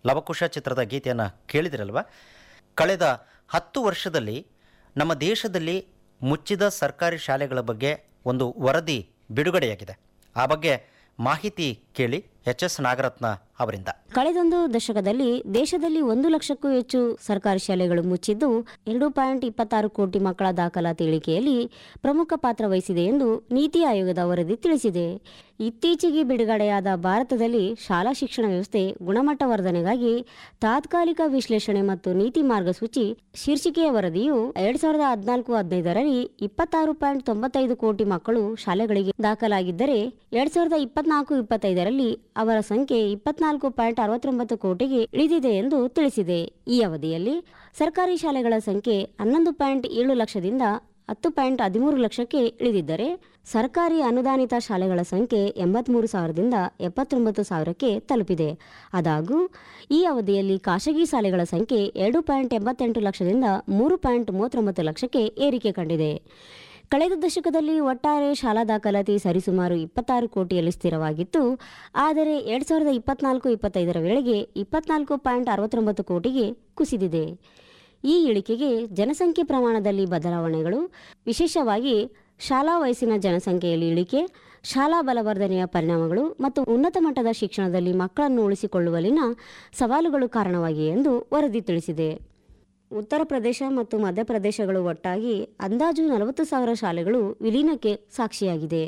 ಲವಕುಶ ಚಿತ್ರದ ಗೀತೆಯನ್ನು ಕೇಳಿದಿರಲ್ವ ಕಳೆದ ಹತ್ತು ವರ್ಷದಲ್ಲಿ ನಮ್ಮ ದೇಶದಲ್ಲಿ ಮುಚ್ಚಿದ ಸರ್ಕಾರಿ ಶಾಲೆಗಳ ಬಗ್ಗೆ ಒಂದು ವರದಿ ಬಿಡುಗಡೆಯಾಗಿದೆ ಆ ಬಗ್ಗೆ ಮಾಹಿತಿ ಕೇಳಿ ಎಚ್ ಎಸ್ ನಾಗರತ್ನ ಅವರಿಂದ ಕಳೆದೊಂದು ದಶಕದಲ್ಲಿ ದೇಶದಲ್ಲಿ ಒಂದು ಲಕ್ಷಕ್ಕೂ ಹೆಚ್ಚು ಸರ್ಕಾರಿ ಶಾಲೆಗಳು ಮುಚ್ಚಿದ್ದು ಎರಡು ಪಾಯಿಂಟ್ ಇಪ್ಪತ್ತಾರು ಕೋಟಿ ಮಕ್ಕಳ ದಾಖಲಾತಿ ಇಳಿಕೆಯಲ್ಲಿ ಪ್ರಮುಖ ಪಾತ್ರ ವಹಿಸಿದೆ ಎಂದು ನೀತಿ ಆಯೋಗದ ವರದಿ ತಿಳಿಸಿದೆ ಇತ್ತೀಚೆಗೆ ಬಿಡುಗಡೆಯಾದ ಭಾರತದಲ್ಲಿ ಶಾಲಾ ಶಿಕ್ಷಣ ವ್ಯವಸ್ಥೆ ಗುಣಮಟ್ಟ ವರ್ಧನೆಗಾಗಿ ತಾತ್ಕಾಲಿಕ ವಿಶ್ಲೇಷಣೆ ಮತ್ತು ನೀತಿ ಮಾರ್ಗಸೂಚಿ ಶೀರ್ಷಿಕೆಯ ವರದಿಯು ಎರಡ್ ಸಾವಿರದ ಹದಿನಾಲ್ಕು ಹದಿನೈದರಲ್ಲಿ ಇಪ್ಪತ್ತಾರು ಪಾಯಿಂಟ್ ತೊಂಬತ್ತೈದು ಕೋಟಿ ಮಕ್ಕಳು ಶಾಲೆಗಳಿಗೆ ದಾಖಲಾಗಿದ್ದರೆ ಎರಡ್ ಸಾವಿರದ ಇಪ್ಪತ್ನಾಲ್ಕು ಇಪ್ಪತ್ತೈದರಲ್ಲಿ ಅವರ ಸಂಖ್ಯೆ ಇಪ್ಪತ್ನಾಲ್ಕು ಪಾಯಿಂಟ್ ಅರವತ್ತೊಂಬತ್ತು ಕೋಟಿಗೆ ಇಳಿದಿದೆ ಎಂದು ತಿಳಿಸಿದೆ ಈ ಅವಧಿಯಲ್ಲಿ ಸರ್ಕಾರಿ ಶಾಲೆಗಳ ಸಂಖ್ಯೆ ಹನ್ನೊಂದು ಪಾಯಿಂಟ್ ಏಳು ಲಕ್ಷದಿಂದ ಹತ್ತು ಪಾಯಿಂಟ್ ಹದಿಮೂರು ಲಕ್ಷಕ್ಕೆ ಇಳಿದಿದ್ದರೆ ಸರ್ಕಾರಿ ಅನುದಾನಿತ ಶಾಲೆಗಳ ಸಂಖ್ಯೆ ಎಂಬತ್ಮೂರು ಸಾವಿರದಿಂದ ಎಪ್ಪತ್ತೊಂಬತ್ತು ಸಾವಿರಕ್ಕೆ ತಲುಪಿದೆ ಆದಾಗೂ ಈ ಅವಧಿಯಲ್ಲಿ ಖಾಸಗಿ ಶಾಲೆಗಳ ಸಂಖ್ಯೆ ಎರಡು ಪಾಯಿಂಟ್ ಎಂಬತ್ತೆಂಟು ಲಕ್ಷದಿಂದ ಮೂರು ಪಾಯಿಂಟ್ ಮೂವತ್ತೊಂಬತ್ತು ಲಕ್ಷಕ್ಕೆ ಏರಿಕೆ ಕಂಡಿದೆ ಕಳೆದ ದಶಕದಲ್ಲಿ ಒಟ್ಟಾರೆ ಶಾಲಾ ದಾಖಲಾತಿ ಸರಿಸುಮಾರು ಇಪ್ಪತ್ತಾರು ಕೋಟಿಯಲ್ಲಿ ಸ್ಥಿರವಾಗಿತ್ತು ಆದರೆ ಎರಡ್ ಸಾವಿರದ ಇಪ್ಪತ್ನಾಲ್ಕು ಇಪ್ಪತ್ತೈದರ ವೇಳೆಗೆ ಇಪ್ಪತ್ನಾಲ್ಕು ಪಾಯಿಂಟ್ ಅರವತ್ತೊಂಬತ್ತು ಕೋಟಿಗೆ ಕುಸಿದಿದೆ ಈ ಇಳಿಕೆಗೆ ಜನಸಂಖ್ಯೆ ಪ್ರಮಾಣದಲ್ಲಿ ಬದಲಾವಣೆಗಳು ವಿಶೇಷವಾಗಿ ಶಾಲಾ ವಯಸ್ಸಿನ ಜನಸಂಖ್ಯೆಯಲ್ಲಿ ಇಳಿಕೆ ಶಾಲಾ ಬಲವರ್ಧನೆಯ ಪರಿಣಾಮಗಳು ಮತ್ತು ಉನ್ನತ ಮಟ್ಟದ ಶಿಕ್ಷಣದಲ್ಲಿ ಮಕ್ಕಳನ್ನು ಉಳಿಸಿಕೊಳ್ಳುವಲ್ಲಿನ ಸವಾಲುಗಳು ಕಾರಣವಾಗಿವೆ ಎಂದು ವರದಿ ತಿಳಿಸಿದೆ ಉತ್ತರ ಪ್ರದೇಶ ಮತ್ತು ಮಧ್ಯಪ್ರದೇಶಗಳು ಒಟ್ಟಾಗಿ ಅಂದಾಜು ನಲವತ್ತು ಸಾವಿರ ಶಾಲೆಗಳು ವಿಲೀನಕ್ಕೆ ಸಾಕ್ಷಿಯಾಗಿದೆ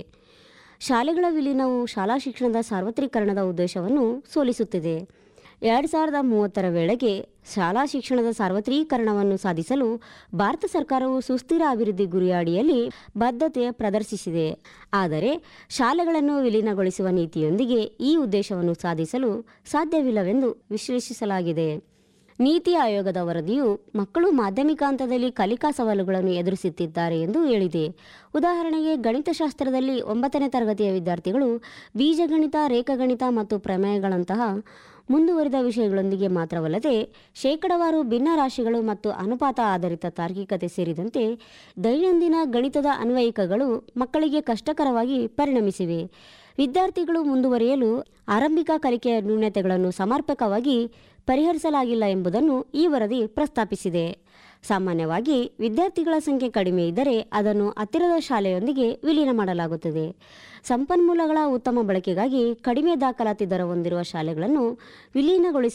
ಶಾಲೆಗಳ ವಿಲೀನವು ಶಾಲಾ ಶಿಕ್ಷಣದ ಸಾರ್ವತ್ರೀಕರಣದ ಉದ್ದೇಶವನ್ನು ಸೋಲಿಸುತ್ತಿದೆ ಎರಡು ಸಾವಿರದ ಮೂವತ್ತರ ವೇಳೆಗೆ ಶಾಲಾ ಶಿಕ್ಷಣದ ಸಾರ್ವತ್ರೀಕರಣವನ್ನು ಸಾಧಿಸಲು ಭಾರತ ಸರ್ಕಾರವು ಸುಸ್ಥಿರ ಅಭಿವೃದ್ಧಿ ಗುರಿಯ ಅಡಿಯಲ್ಲಿ ಬದ್ಧತೆ ಪ್ರದರ್ಶಿಸಿದೆ ಆದರೆ ಶಾಲೆಗಳನ್ನು ವಿಲೀನಗೊಳಿಸುವ ನೀತಿಯೊಂದಿಗೆ ಈ ಉದ್ದೇಶವನ್ನು ಸಾಧಿಸಲು ಸಾಧ್ಯವಿಲ್ಲವೆಂದು ವಿಶ್ಲೇಷಿಸಲಾಗಿದೆ ನೀತಿ ಆಯೋಗದ ವರದಿಯು ಮಕ್ಕಳು ಮಾಧ್ಯಮಿಕ ಹಂತದಲ್ಲಿ ಕಲಿಕಾ ಸವಾಲುಗಳನ್ನು ಎದುರಿಸುತ್ತಿದ್ದಾರೆ ಎಂದು ಹೇಳಿದೆ ಉದಾಹರಣೆಗೆ ಗಣಿತಶಾಸ್ತ್ರದಲ್ಲಿ ಒಂಬತ್ತನೇ ತರಗತಿಯ ವಿದ್ಯಾರ್ಥಿಗಳು ಬೀಜಗಣಿತ ರೇಖಾಗಣಿತ ಮತ್ತು ಪ್ರಮೇಯಗಳಂತಹ ಮುಂದುವರಿದ ವಿಷಯಗಳೊಂದಿಗೆ ಮಾತ್ರವಲ್ಲದೆ ಶೇಕಡವಾರು ಭಿನ್ನ ರಾಶಿಗಳು ಮತ್ತು ಅನುಪಾತ ಆಧಾರಿತ ತಾರ್ಕಿಕತೆ ಸೇರಿದಂತೆ ದೈನಂದಿನ ಗಣಿತದ ಅನ್ವಯಿಕಗಳು ಮಕ್ಕಳಿಗೆ ಕಷ್ಟಕರವಾಗಿ ಪರಿಣಮಿಸಿವೆ ವಿದ್ಯಾರ್ಥಿಗಳು ಮುಂದುವರಿಯಲು ಆರಂಭಿಕ ಕಲಿಕೆಯ ನ್ಯೂನತೆಗಳನ್ನು ಸಮರ್ಪಕವಾಗಿ ಪರಿಹರಿಸಲಾಗಿಲ್ಲ ಎಂಬುದನ್ನು ಈ ವರದಿ ಪ್ರಸ್ತಾಪಿಸಿದೆ ಸಾಮಾನ್ಯವಾಗಿ ವಿದ್ಯಾರ್ಥಿಗಳ ಸಂಖ್ಯೆ ಕಡಿಮೆ ಇದ್ದರೆ ಅದನ್ನು ಹತ್ತಿರದ ಶಾಲೆಯೊಂದಿಗೆ ವಿಲೀನ ಮಾಡಲಾಗುತ್ತದೆ ಸಂಪನ್ಮೂಲಗಳ ಉತ್ತಮ ಬಳಕೆಗಾಗಿ ಕಡಿಮೆ ದಾಖಲಾತಿ ದರ ಹೊಂದಿರುವ ಶಾಲೆಗಳನ್ನು ವಿಲೀನಗೊಳಿಸಿ